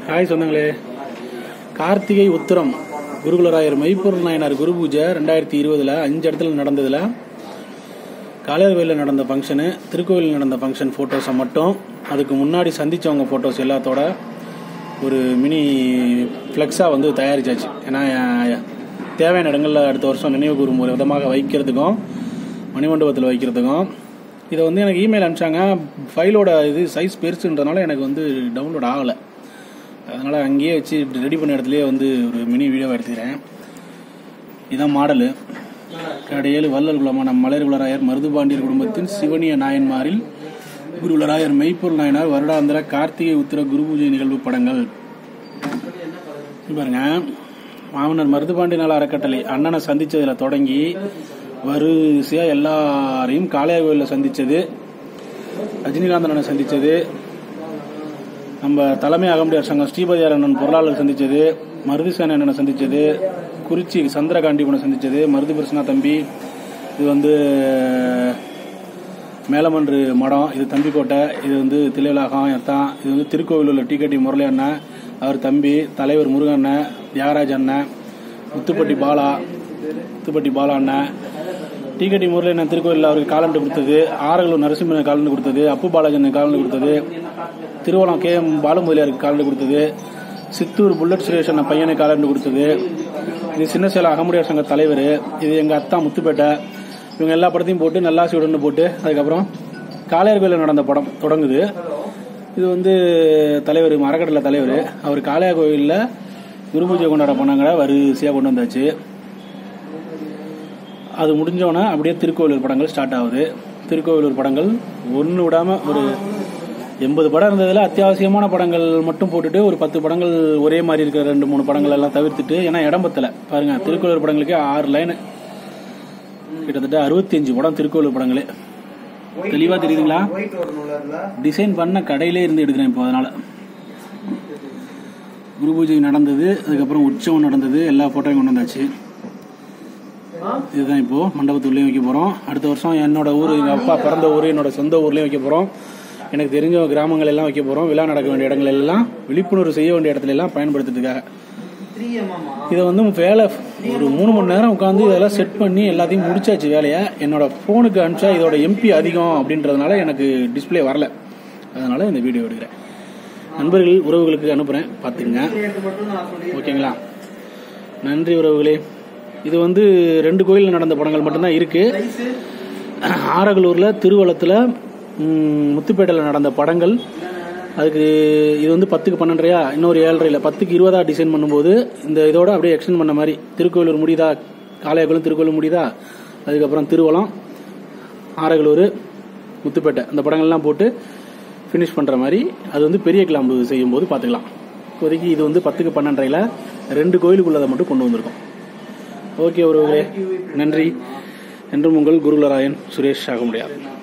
hi சொந்தங்களே கார்த்திகை உத்திரம் குருகுலராயர் மெய்ப்பொருள் நாயனார் குரு பூஜை ரெண்டாயிரத்தி இருபதுல அஞ்சு இடத்துல நடந்ததுல காளையார்கோயிலில் நடந்த ஃபங்க்ஷனு திருக்கோயிலில் நடந்த ஃபங்க்ஷன் ஃபோட்டோஸை மட்டும் அதுக்கு முன்னாடி சந்திச்சவங்க ஃபோட்டோஸ் எல்லாத்தோட ஒரு மினி ஃப்ளெக்ஸாக வந்து தயாரிச்சாச்சு ஏன்னா அஹ், தேவையான இடங்களில் அடுத்த வருஷம் நினைவு கூறும் ஒரு விதமாக வைக்கிறதுக்கும் மணிமண்டபத்தில் வைக்கிறதுக்கும் இதை வந்து எனக்கு இமெயில் அனுப்பிச்சாங்க ஃபைலோட இது சைஸ் பெருசுன்றதுனால எனக்கு வந்து டவுன்லோட் ஆகலை அதனால் அங்கேயே வச்சு ரெடி பண்ண இடத்துலயே வந்து ஒரு மினி வீடியோ எடுத்துக்கிறேன் இதான் மாடலு கடையேழு வள்ளல் குலமான மலர் குலராயர் மருதுபாண்டியர் குடும்பத்தின் சிவனிய நாயன்மாரில் குருகுலராயர் மெய்ப்பொருள் நாயனார் வருடாந்திர கார்த்திகை உத்திர குரு பூஜை நிகழ்வு படங்கள் இங்க பாருங்க மாமன்னர் மருதுபாண்டி நல அறக்கட்டளை அண்ணனை சந்திச்சதுல தொடங்கி வரிசையா எல்லாரையும் காளையார் கோயிலில் சந்திச்சது ரஜினிகாந்த் அண்ணனை சந்திச்சது நம்ம தலைமை அகமுடியார் சங்கம் ஸ்ரீபதியார் அண்ணன் பொருளாளர் சந்திச்சது மருதுசாமி அண்ணனை சந்திச்சது குறிச்சி சந்திரகாண்டிபனை சந்திச்சது மருது பிரசனா தம்பி இது வந்து மேலமன்று மடம் இது தம்பிக்கோட்டை இது வந்து தில்லைவிலாகம் எத்தான் இது வந்து திருக்கோவிலூர்ல டிகேடி முரளி அண்ணன் அவர் தம்பி தலைவர் முருகன் அண்ணன் தியாகராஜ் அண்ணன் முத்துப்பட்டி பாலா முத்துப்பட்டி பாலா அண்ணன் டிகேடி முரளி அண்ணன் திருக்கோயிலில் அவருக்கு காலண்டு கொடுத்தது ஆரகலூர் நரசிம்மன் காலண்டு கொடுத்தது அப்பு பாலாஜன் காலண்டு கொடுத்தது திருவள்ளம் கே எம் பாலுமுதலியாருக்கு காலண்டு கொடுத்தது சித்தூர் புல்லட் சுரேஷ் அண்ணன் பையனுக்கு காலண்டு கொடுத்தது இது சின்ன சேலம் அகமுடியார் சங்க தலைவர் இது எங்க அத்தா முத்துப்பேட்டை இவங்க எல்லா படத்தையும் போட்டு நல்லாசியுடன் போட்டு அதுக்கப்புறம் காளையார் கோயிலில் நடந்த படம் தொடங்குது இது வந்து தலைவர் மரக்கடலை தலைவர் அவர் காளையார் கோயிலில் குரு பூஜை கொண்டாட போனாங்க வரிசையாக கொண்டு வந்தாச்சு அது முடிஞ்சோடனே அப்படியே திருக்கோவிலூர் படங்கள் ஸ்டார்ட் ஆகுது திருக்கோவிலூர் படங்கள் ஒன்று விடாமல் ஒரு எண்பது படம் இருந்ததில் அத்தியாவசியமான படங்கள் மட்டும் போட்டுட்டு ஒரு பத்து படங்கள் ஒரே மாதிரி இருக்கிற ரெண்டு மூணு படங்கள் எல்லாம் தவிர்த்துட்டு ஏன்னா இடம் பத்தல பாருங்க திருக்கோவிலூர் படங்களுக்கே ஆறு லைன் கிட்டத்தட்ட அறுபத்தஞ்சு படம் திருக்கோவிலூர் படங்களே தெளிவா தெரியுதுங்களா டிசைன் பண்ண கடையிலே இருந்து எடுக்கிறேன் இப்போ அதனால குரு பூஜை நடந்தது அதுக்கப்புறம் உற்சவம் நடந்தது எல்லா போட்டோயும் கொண்டு வந்தாச்சு இதுதான் இப்போ மண்டபத்துள்ளேயும் வைக்க போறோம் அடுத்த வருஷம் என்னோட ஊர் எங்க அப்பா பிறந்த ஊர் என்னோட சொந்த ஊர்லயும் வைக்க போறோம் எனக்கு தெரிஞ்ச கிராமங்கள் எல்லாம் வைக்க போறோம் விழா நடக்க வேண்டிய இடங்கள் எல்லாம் விழிப்புணர்வு செய்ய வேண்டிய இடத்துல எல்லாம் பயன்படுத்துறதுக்காக இதை வந்து வேலை ஒரு மூணு மணி நேரம் உட்காந்து இதெல்லாம் செட் பண்ணி எல்லாத்தையும் முடிச்சாச்சு வேலையை என்னோட ஃபோனுக்கு அனுப்பிச்சா இதோட எம்பி அதிகம் அப்படின்றதுனால எனக்கு டிஸ்ப்ளே வரல அதனால இந்த வீடியோ எடுக்கிறேன் நண்பர்கள் உறவுகளுக்கு அனுப்புறேன் பார்த்துங்க ஓகேங்களா நன்றி உறவுகளே இது வந்து ரெண்டு கோயிலில் நடந்த படங்கள் மட்டும்தான் இருக்கு ஆரகலூர்ல திருவளத்துல ம், முத்துப்பேட்டையில் நடந்த படங்கள் அதுக்கு இது வந்து பத்துக்கு பன்னெண்டரையா இன்னொரு ஏழரையில் பத்துக்கு இருபதா டிசைன் பண்ணும்போது இந்த இதோட அப்படியே எக்ஸ்டெண்ட் பண்ண மாதிரி திருக்கோயிலூர் முடியுதா காளையகுளம் திருக்கோயிலூர் முடியுதா அதுக்கப்புறம் திருவளம் ஆரகலூர் முத்துப்பேட்டை அந்த படங்கள்லாம் போட்டு ஃபினிஷ் பண்ணுற மாதிரி அது வந்து பெரிய கிளாம்பு செய்யும்போது பார்த்துக்கலாம் இப்போதைக்கு இது வந்து பத்துக்கு பன்னெண்டரையில் ரெண்டு கோயிலுக்குள்ளதை மட்டும் கொண்டு வந்திருக்கோம் ஓகே உறவுகளே நன்றி என்றும் உங்கள் குருலராயன் சுரேஷ் ஆக முடியாது